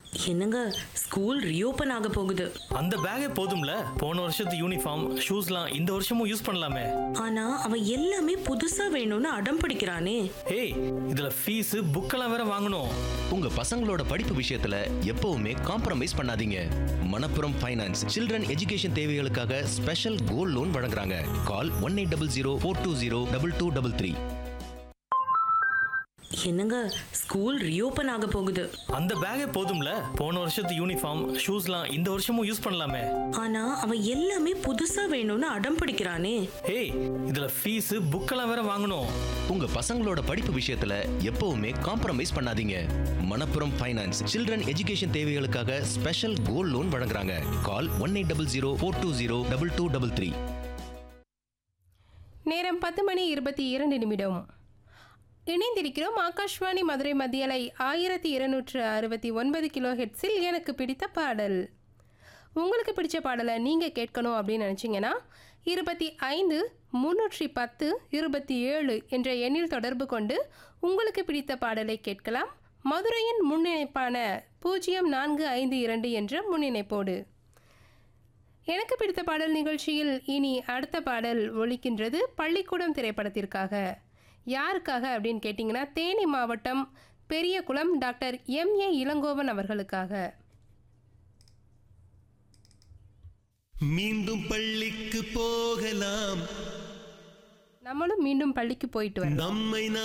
என்னங்க school reopen ஆக போகுது அந்த பேக்கே போதும்ல போன வருஷத்து யூனிஃபார்ம் ஷூஸ்லாம் இந்த வருஷமும் யூஸ் பண்ணலாமே ஆனா அவன் எல்லாமே புதுசா வேணும்னு அடம் பிடிக்கிறானே ஏய் இதுல ஃபீஸ் புக்கெல்லாம் வேற வாங்கணும் உங்க பசங்களோட படிப்பு விஷயத்துல எப்பவுமே காம்ப்ரமைஸ் பண்ணாதீங்க மணப்புரம் ஃபைனான்ஸ் சில்ட்ரன் எஜுகேஷன் தேவைகளுக்காக ஸ்பெஷல் கோல்ட் லோன் வழங்குறாங்க call one eight double zero four two zero double two double three என்னங்க ஸ்கூல் ரீஓபன் ஆக போகுது அந்த பேக்கே போதும்ல போன வருஷத்து யூனிஃபார்ம் ஷூஸ்லாம் இந்த வருஷமும் யூஸ் பண்ணலாமே ஆனா அவன் எல்லாமே புதுசா வேணும்னு அடம் பிடிக்கிறானே ஏய் இதுல ஃபீஸ் புக்கெல்லாம் வேற வாங்கணும் உங்க பசங்களோட படிப்பு விஷயத்துல எப்பவுமே காம்ப்ரமைஸ் பண்ணாதீங்க மணப்புரம் ஃபைனான்ஸ் சில்ட்ரன் எஜுகேஷன் தேவைகளுக்காக ஸ்பெஷல் கோல்ட் லோன் வழங்குறாங்க call one eight double zero four two zero double two double three நேரம் பத்து மணி இருபத்தி இரண்டு நிமிடம் இணைந்திருக்கிறோம் ஆகாஷ்வாணி மதுரை மத்தியலை ஆயிரத்தி இருநூற்று அறுபத்தி ஒன்பது கிலோ ஹெட்ஸில் எனக்கு பிடித்த பாடல் உங்களுக்கு பிடிச்ச பாடலை நீங்கள் கேட்கணும் அப்படின்னு நினச்சிங்கன்னா இருபத்தி ஐந்து முன்னூற்றி பத்து இருபத்தி ஏழு என்ற எண்ணில் தொடர்பு கொண்டு உங்களுக்கு பிடித்த பாடலை கேட்கலாம் மதுரையின் முன்னிணைப்பான பூஜ்ஜியம் நான்கு ஐந்து இரண்டு என்ற முன்னிணைப்போடு எனக்கு பிடித்த பாடல் நிகழ்ச்சியில் இனி அடுத்த பாடல் ஒலிக்கின்றது பள்ளிக்கூடம் திரைப்படத்திற்காக யாருக்காக அப்படின்னு கேட்டிங்கன்னா தேனி மாவட்டம் Periyakulam doctor M A Ilangovan அவர்களுக்காக மீண்டும் பள்ளிக்கு போகலாம் நம்மளும் மீண்டும் பள்ளிக்கு போயிட்டு வரோம் நம்மை